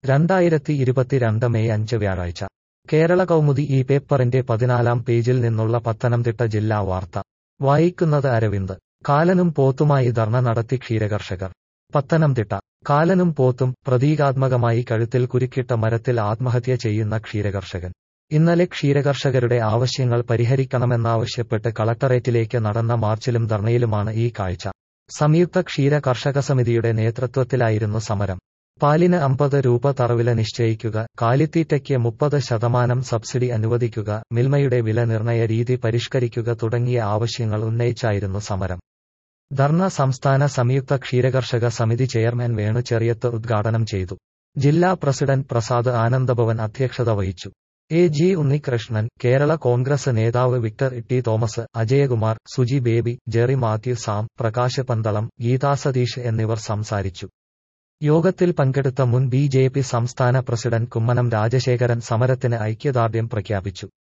രണ്ടായിരത്തി ഇരുപത്തിരണ്ട് മെയ് അഞ്ച് വ്യാഴാഴ്ച കേരള കൗമുദി ഈ പേപ്പറിന്റെ പതിനാലാം പേജിൽ നിന്നുള്ള പത്തനംതിട്ട ജില്ലാ വാർത്ത വായിക്കുന്നത് അരവിന്ദ് കാലനും പോത്തുമായി ധർണ നടത്തി ക്ഷീരകർഷകർ പത്തനംതിട്ട കാലനും പോത്തും പ്രതീകാത്മകമായി കഴുത്തിൽ കുരുക്കിട്ട മരത്തിൽ ആത്മഹത്യ ചെയ്യുന്ന ക്ഷീരകർഷകൻ ഇന്നലെ ക്ഷീരകർഷകരുടെ ആവശ്യങ്ങൾ പരിഹരിക്കണമെന്നാവശ്യപ്പെട്ട് കളക്ടറേറ്റിലേക്ക് നടന്ന മാർച്ചിലും ധർണയിലുമാണ് ഈ കാഴ്ച സംയുക്ത ക്ഷീര കർഷക സമിതിയുടെ നേതൃത്വത്തിലായിരുന്നു സമരം പാലിന് അമ്പത് രൂപ തറവില നിശ്ചയിക്കുക കാലിത്തീറ്റയ്ക്ക് മുപ്പത് ശതമാനം സബ്സിഡി അനുവദിക്കുക മിൽമയുടെ വില നിർണയ രീതി പരിഷ്കരിക്കുക തുടങ്ങിയ ആവശ്യങ്ങൾ ഉന്നയിച്ചായിരുന്നു സമരം ധർണ സംസ്ഥാന സംയുക്ത ക്ഷീരകർഷക സമിതി ചെയർമാൻ വേണു ചെറിയത്ത് ഉദ്ഘാടനം ചെയ്തു ജില്ലാ പ്രസിഡന്റ് പ്രസാദ് ആനന്ദഭവൻ അധ്യക്ഷത വഹിച്ചു A G Unnikrishnan Kerala Congress നേതാവ് Victor T Thomas Ajayakumar Suji Baby Jerry Mathew Sam Prakash Pandalam Geetha Satheesh എന്നിവർ സംസാരിച്ചു യോഗത്തിൽ പങ്കെടുത്ത മുൻ ബി ജെ പി സംസ്ഥാന പ്രസിഡന്റ് കുമ്മനം രാജശേഖരൻ സമരത്തിന് ഐക്യദാർഢ്യം പ്രഖ്യാപിച്ചു